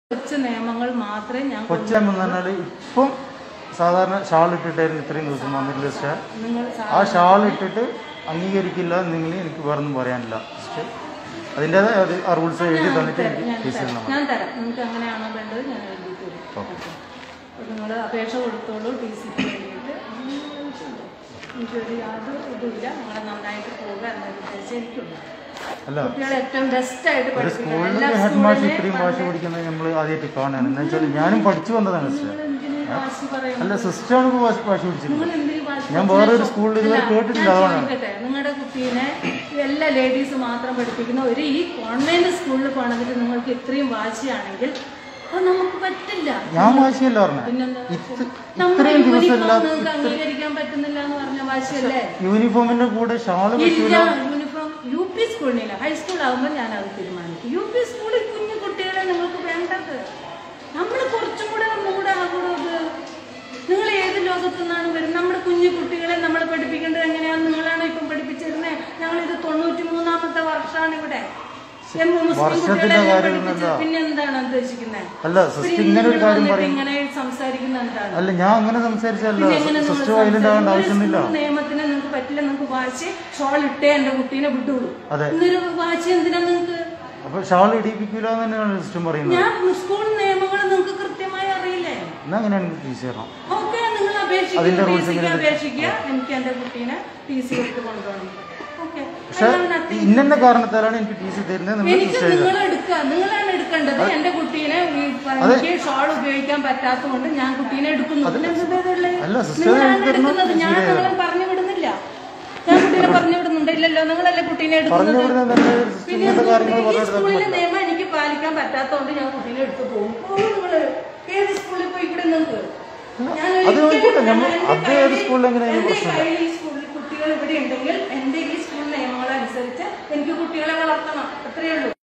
കൊച്ചു നിയമങ്ങൾ മാത്രമേ ഞാൻ കൊച്ചമ്മ എന്ന് പറഞ്ഞാൽ ഇപ്പം സാധാരണ ഷാൾ ഇട്ടിട്ടായിരുന്നു ഇത്രയും ദിവസം വന്നിട്ടില്ല പക്ഷേ നിങ്ങൾ ആ ഷാൾ ഇട്ടിട്ട് അംഗീകരിക്കില്ല നിങ്ങൾ എനിക്ക് വേറൊന്നും പറയാനില്ല പക്ഷേ അതിൻ്റെതായ അത് ആ റൂൾസ് എഴുതി തന്നിട്ട് എനിക്ക് ഞാൻ ഫീസ് തരാം തരണം ഞാൻ തരാം നിങ്ങൾക്ക് എങ്ങനെയാണോ വേണ്ടത് ഞാൻ എഴുതി തരും ഓക്കെ. നിങ്ങൾ അപേക്ഷ കൊടുത്തോളൂ ടി സിക്ക് വേണ്ടിയിട്ട് എനിക്കൊരു യാതൊരു ഇതുമില്ല നിങ്ങളെ നന്നായിട്ട് പോവുക എന്ന ഉദ്ദേശം എനിക്കുണ്ട് അല്ല കുട്ടികളെ ഏറ്റവും ബെസ്റ്റ് ആയിട്ട് ഒരു പഠിപ്പിക്കുക സ്കൂളിൽ എല്ലാ ഹെഡ് മാഷ് സ്കൂളിലെയും ഇത്രയും ഭാഷ പഠിക്കുന്നത് നമ്മൾ ആദ്യമായിട്ട് കാണുകയാണ് എന്ന് വെച്ചാൽ ഞാനും പഠിച്ചു വന്നതാണ് സിസ്റ്റർ എന്തിന് വാശി പറയുന്നു അല്ല സിസ്റ്ററാണ് ഇപ്പോൾ ഭാഷ ഭാഷ പഠിച്ചിട്ടുള്ളത് നിങ്ങൾ എന്തിന് വാശി ഞാൻ വേറൊരു സ്കൂളിൽ ഇതുവരെ കേട്ടിട്ടില്ല ഞാൻ അതാണ് ചോദിക്കട്ടെ നിങ്ങളുടെ കുട്ടീനെ എല്ലാ ലേഡീസ് മാത്രം പഠിപ്പിക്കുന്ന ഒരു ഈ കോൺവെന്റ് സ്കൂളിൽ പോകണമെങ്കിൽ നിങ്ങൾക്ക് ഇത്രയും വാശിയാണെങ്കിൽ അത് നമുക്ക് പറ്റില്ല ഞാൻ വാശിയല്ല പറഞ്ഞത് പിന്നെന്താ ഇത് നമ്മുടെ ഇത്രയും ദിവസം യൂണിഫോം ഇല്ലാത്ത നിങ്ങൾക്ക് അംഗീകരിക്കാൻ പറ്റുന്നില്ല എന്ന് പറഞ്ഞ വാശിയല്ലേ യൂണിഫോമിന്റെ കൂടെ ഷാള് ഇല്ല പറ്റൂല യൂണിഫോം യു പി സ്കൂളിനില്ല ഹൈസ്കൂൾ ആകുമ്പോൾ ഞാൻ അത് തീരുമാനിക്കും യു പി സ്കൂളിൽ കുഞ്ഞു കുട്ടികളെ നിങ്ങൾക്ക് വേണ്ടത് നമ്മൾ കുറച്ചും കൂടെ മൂടെ ആകൂടത് നിങ്ങൾ ഏത് ലോകത്തു നിന്നാണ് വരുന്നത് നമ്മുടെ കുഞ്ഞു കുട്ടികളെ നമ്മൾ പഠിപ്പിക്കേണ്ടത് എങ്ങനെയാണ് നിങ്ങളാണ് ഇപ്പം പഠിപ്പിച്ചിരുന്നത് ഞങ്ങൾ ഇത് തൊണ്ണൂറ്റി മൂന്നാമത്തെ വർഷമാണ് ഇവിടെ എം മുസ്ലിം വർഷത്തിന്റെ കുട്ടികളെ എല്ലാം കാര്യമൊന്നുമല്ല. പഠിപ്പിച്ച് പിന്നെ എന്താണ് ഉദ്ദേശിക്കുന്നത് അല്ല സിസ്റ്റർ ഇങ്ങനെ ഒരു കാര്യം പറയും ഇങ്ങനെ സംസാരിക്കുന്ന എന്താണ് അല്ല ഞാൻ അങ്ങനെ സംസാരിച്ചല്ല പിന്നെ എങ്ങനെ നിങ്ങൾ സിസ്റ്റർ വയലന്റ് ആവേണ്ട ഒരു ആവശ്യമൊന്നുമില്ല സ്കൂൾ നിയമത്തിന് നിങ്ങൾക്ക് പറ്റില്ല നിങ്ങൾക്ക് വാശി ഷോൾ ഇട്ടേ എന്റെ കുട്ടീനെ വിട്ടുള്ളൂ അതെ ഇന്നൊരു വാശി എന്തിനാ നിങ്ങൾക്ക് അപ്പൊ ഷാൾ ഇടിപ്പിക്കൂല എന്ന് തന്നെയാണ് സിസ്റ്റം പറയുന്നത് ഞാൻ സ്കൂൾ നിയമങ്ങൾ നിങ്ങൾക്ക് കൃത്യമായി അറിയില്ലേ എന്നാ അങ്ങനെയാണ് എനിക്ക് ഫീസ് തരണം ഓക്കെ നിങ്ങൾ അപേക്ഷിക്കുക അതിന്റെ ടി rules സിക്ക് എങ്ങനെയാണ്? അപേക്ഷിക്കുക എനിക്ക് എന്റെ കുട്ടീനെ ടി സി എടുത്ത് കൊണ്ടുപോകണം ഓക്കെ പക്ഷെ ഇന്ന കാരണത്താലാണ് എനിക്ക് ഫീസ് തരുന്നത് നമ്മൾ എനിക്ക് സിസ്റ്റർ എഴുതാം നിങ്ങൾ എടുക്കുക നിങ്ങളാണ് എടുക്കേണ്ടത് എന്റെ കുട്ടീനെ ഈ എനിക്ക് ഷോൾ ഉപയോഗിക്കാൻ പറ്റാത്തതുകൊണ്ട് ഞാൻ കുട്ടീനെ എടുക്കുന്നു പിന്നെ എന്താ ഇതുള്ളേ? അല്ല സിസ്റ്റർ നിങ്ങളാണ് എടുക്കുന്നത് ഞാൻ നിങ്ങളെ പറഞ്ഞു വിടുന്നില്ല ഞാൻ കുട്ടീനെ പറഞ്ഞു വിടുന്നുണ്ട് ഇല്ലല്ലോ നിങ്ങളല്ലേ കുട്ടീനെ പറഞ്ഞു എടുക്കുന്നത് വിടുന്നത് തന്നെ സിസ്റ്റർ പിന്നെ ഇങ്ങനത്തെ കാര്യങ്ങൾ ഈ പറഞ്ഞു സ്കൂളിലെ നിയമം എനിക്ക് പാലിക്കാൻ പറ്റാത്തതുകൊണ്ട് ഞാൻ കുട്ടീനെ എടുത്തു പോകും പോകും നിങ്ങള് ഏത് സ്കൂളിൽ പോയി കൂടെ നിങ്ങൾക്ക് ഞാൻ അത് ഒരിക്കലും നോക്കിക്കോട്ടെ, ഞമ്മ- എന്റെ അത് ഏത് കയ്യിൽ- സ്കൂളിൽ എങ്ങനെയായാലും എന്റെ പ്രശ്നമില്ല. കയ്യിൽ ഈ സ്കൂളിൽ കുട്ടികൾ ഇവിടെ ഉണ്ടെങ്കിൽ എന്റെ ഈ സ്കൂൾ നിയമങ്ങളനുസരിച്ച് എനിക്ക് കുട്ടികളെ വളർത്തണം അത്രയേ ഉള്ളൂ